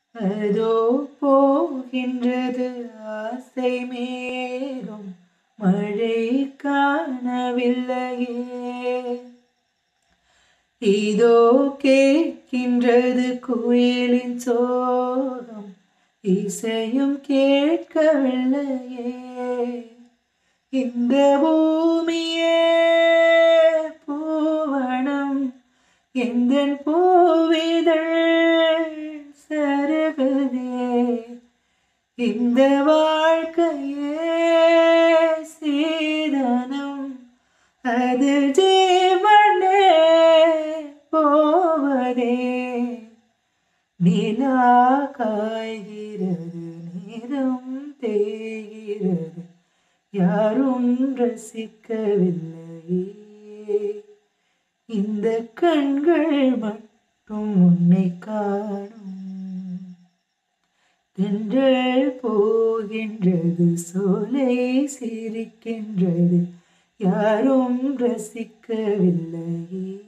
அதோ போகின்றது ஆசை மேகம் மழை காணவில்லையே இதோ கேட்கின்றது குயிலின் சோகம் இசையும் கேட்கவில்லையே இந்த பூமியே பூவனம் எந்த பூவிதழ் சருகுதே இந்த வாழ்க்கையே சீதனம் அது ஜீவனே போவதே நிலா காய்கிறது நிறம் தேய்கிறது யாரும் ரசிக்கவில்லையே இந்த கண்கள் மட்டும் உன்னை காணும் தென்றல் போகின்றது சோலை சிரிக்கின்றது யாரும் ரசிக்கவில்லையே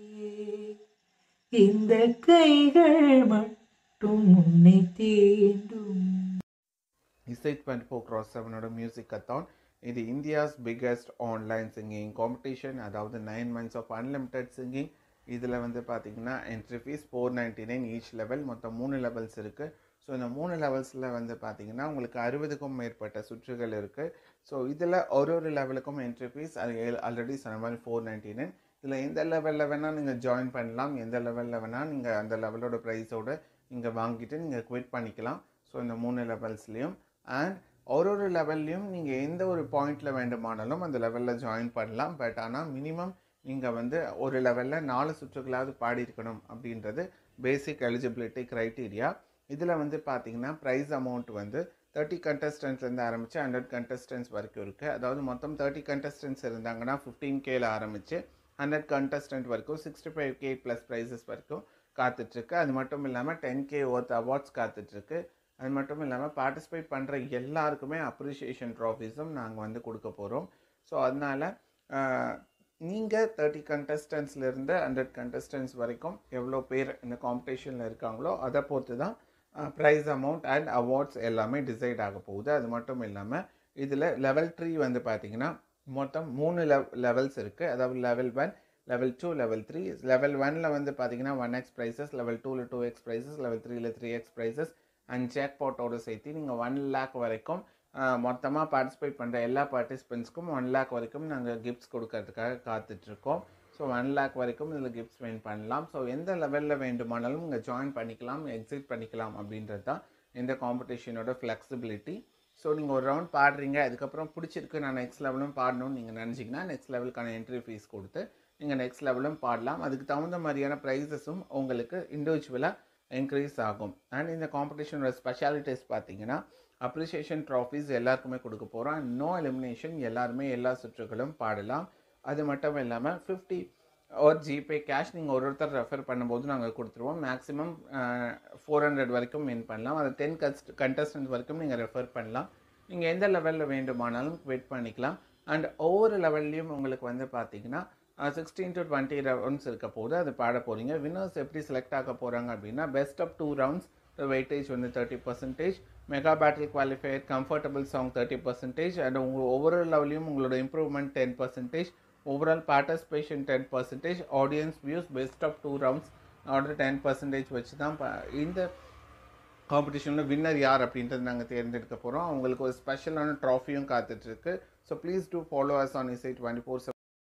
இந்த கைகள் மட்டும் உன்னை தீண்டும் இசை டுவெண்ட்டி ஃபோர் க்ராஸ் செவனோட மியூசிக் கத்தான் இது India's biggest online singing competition அதாவது nine months of unlimited singing இதில் வந்து பார்த்தீங்கன்னா entry fees four ninety nine each level மொத்தம் மூணு லெவல்ஸ் இருக்குது ஸோ இந்த மூணு லெவல்ஸில் வந்து பார்த்தீங்கன்னா உங்களுக்கு அறுபதுக்கும் மேற்பட்ட சுற்றுகள் இருக்குது ஸோ இதில் ஒரு ஒரு லெவலுக்கும் என்ட்ரி ஃபீஸ் ஆல்ரெடி சொன்ன மாதிரி ஃபோர் நைன்டி நைன் இதில் எந்த லெவலில் வேணால் நீங்கள் ஜாயின் பண்ணலாம் எந்த லெவலில் வேணால் நீங்கள் அந்த லெவலோட ப்ரைஸோடு நீங்கள் வாங்கிட்டு நீங்கள் குவிட் பண்ணிக்கலாம் ஸோ இந்த மூணு லெவல்ஸ்லேயும் அண்ட் ஒரு ஒரு லெவல்லையும் நீங்கள் எந்த ஒரு பாயிண்டில் வேண்டுமானாலும் அந்த லெவலில் ஜாயின் பண்ணலாம் பட் ஆனால் மினிமம் நீங்கள் வந்து ஒரு லெவலில் நாலு சுற்றுகளாவது பாடியிருக்கணும் அப்படின்றது பேசிக் எலிஜிபிலிட்டி க்ரைட்டீரியா இதில் வந்து பார்த்தீங்கன்னா ப்ரைஸ் அமௌண்ட் வந்து தேர்ட்டி கண்டஸ்டன்ஸ்லேருந்து ஆரம்பித்து ஹண்ட்ரட் கண்டஸ்டன்ஸ் வரைக்கும் இருக்குது அதாவது மொத்தம் தேர்ட்டி கண்டஸ்டன்ஸ் இருந்தாங்கன்னா ஃபிஃப்டீன் கேல ஆரம்பித்து ஹண்ட்ரட் கண்டஸ்டன்ட் வரைக்கும் sixty five K plus prizes வரைக்கும் காத்துட்ருக்கு அது மட்டும் இல்லாமல் டென் கே ஒர்த் அவார்ட்ஸ் காத்துட்ருக்கு அது மட்டும் இல்லாமல் பார்ட்டிசிபேட் பண்ணுற எல்லாருக்குமே அப்ரிஷியேஷன் ட்ராஃபீஸும் நாங்கள் வந்து கொடுக்க போகிறோம் ஸோ அதனால் நீங்கள் தேர்ட்டி கண்டஸ்டன்ஸ்லேருந்து ஹண்ட்ரட் கண்டஸ்டன்ஸ் வரைக்கும் எவ்வளோ பேர் இந்த காம்படிஷனில் இருக்காங்களோ அதை பொறுத்து தான் ப்ரைஸ் அமௌண்ட் அண்ட் அவார்ட்ஸ் எல்லாமே டிசைட் ஆக போகுது அது மட்டும் இல்லாமல் இதில் லெவல் த்ரீ வந்து பார்த்திங்கன்னா மொத்தம் மூணு லெவ் லெவல்ஸ் இருக்குது அதாவது level one level two level three level ஒனில் வந்து பார்த்தீங்கன்னா ஒன் எக்ஸ் ப்ரைஸஸ் லெவல் டூவில் டூ எக்ஸ் ப்ரைஸஸ் லெவல் த்ரீயில் த்ரீ எக்ஸ் ப்ரைஸஸ் அண்ட் ஜேக் பாட்டோடு சேர்த்து நீங்கள் ஒன் லேக் வரைக்கும் மொத்தமாக பார்ட்டிசிபேட் பண்ணுற எல்லா பார்ட்டிசிபெண்ட்ஸ்க்கும் ஒன் லேக் வரைக்கும் நாங்கள் கிஃப்ட்ஸ் கொடுக்கறதுக்காக காத்துட்ருக்கோம் ஸோ ஒன் லேக் வரைக்கும் இதில் கிஃப்ட்ஸ் வின் பண்ணலாம் ஸோ எந்த லெவலில் வேண்டுமானாலும் நீங்கள் ஜாயின் பண்ணிக்கலாம் எக்ஸிட் பண்ணிக்கலாம் அப்படின்றது தான் இந்த காம்படிஷனோட ஃப்ளெக்சிபிலிட்டி ஸோ நீங்கள் ஒரு ரவுண்ட் பாடுறீங்க அதுக்கப்புறம் பிடிச்சிருக்கு நான் நெக்ஸ்ட் லெவலும் பாடணும்னு நீங்கள் நினச்சிங்கன்னா நெக்ஸ்ட் லெவலுக்கான என்ட்ரி ஃபீஸ் கொடுத்து நீங்கள் நெக்ஸ்ட் லெவலும் பாடலாம் அதுக்கு தகுந்த மாதிரியான ப்ரைஸஸும் உங்களுக்கு இண்டிவிஜுவலாக இன்க்ரீஸ் ஆகும் அண்ட் இந்த காம்படிஷனோட ஸ்பெஷாலிட்டிஸ் பார்த்தீங்கன்னா அப்ரிசியேஷன் ட்ராஃபீஸ் எல்லாருக்குமே கொடுக்க போகிறோம் அண்ட் நோ எலிமினேஷன் எல்லாருமே எல்லா சுற்றுகளும் பாடலாம் அது மட்டும் இல்லாமல் ஃபிஃப்டி ஒரு ஜிபே கேஷ் நீங்கள் ஒரு ஒருத்தர் ரெஃபர் பண்ணும்போது நாங்கள் கொடுத்துருவோம் மேக்ஸிமம் ஃபோர் ஹண்ட்ரட் வரைக்கும் வின் பண்ணலாம் அது டென் கஸ்ட் கண்டஸ்டன்ட் வரைக்கும் நீங்கள் ரெஃபர் பண்ணலாம் நீங்கள் எந்த லெவலில் வேண்டுமானாலும் வெயிட் பண்ணிக்கலாம் அண்ட் ஒவ்வொரு லெவல்லையும் உங்களுக்கு வந்து பார்த்தீங்கன்னா சிக்ஸ்டீன் டு டுவெண்ட்டி ரவுண்ட்ஸ் இருக்க போது அது பாட போகிறீங்க வின்னர்ஸ் எப்படி செலக்ட் ஆக போகிறாங்க அப்படின்னா best of two rounds weightage வந்து thirty percentage mega battle qualifier comfortable song thirty percentage and உங்கள் ஒவ்வொரு லெவலையும் உங்களோட improvement ten percentage overall participation ten percentage audience views best of two rounds order ten percentage வச்சு தான் இந்த காம்படிஷனில் winner யார் அப்படின்றது நாங்கள் தேர்ந்தெடுக்க போகிறோம் அவங்களுக்கு ஒரு ஸ்பெஷலான ட்ராஃபியும் காத்துட்ருக்கு so please do follow us on Isai twenty four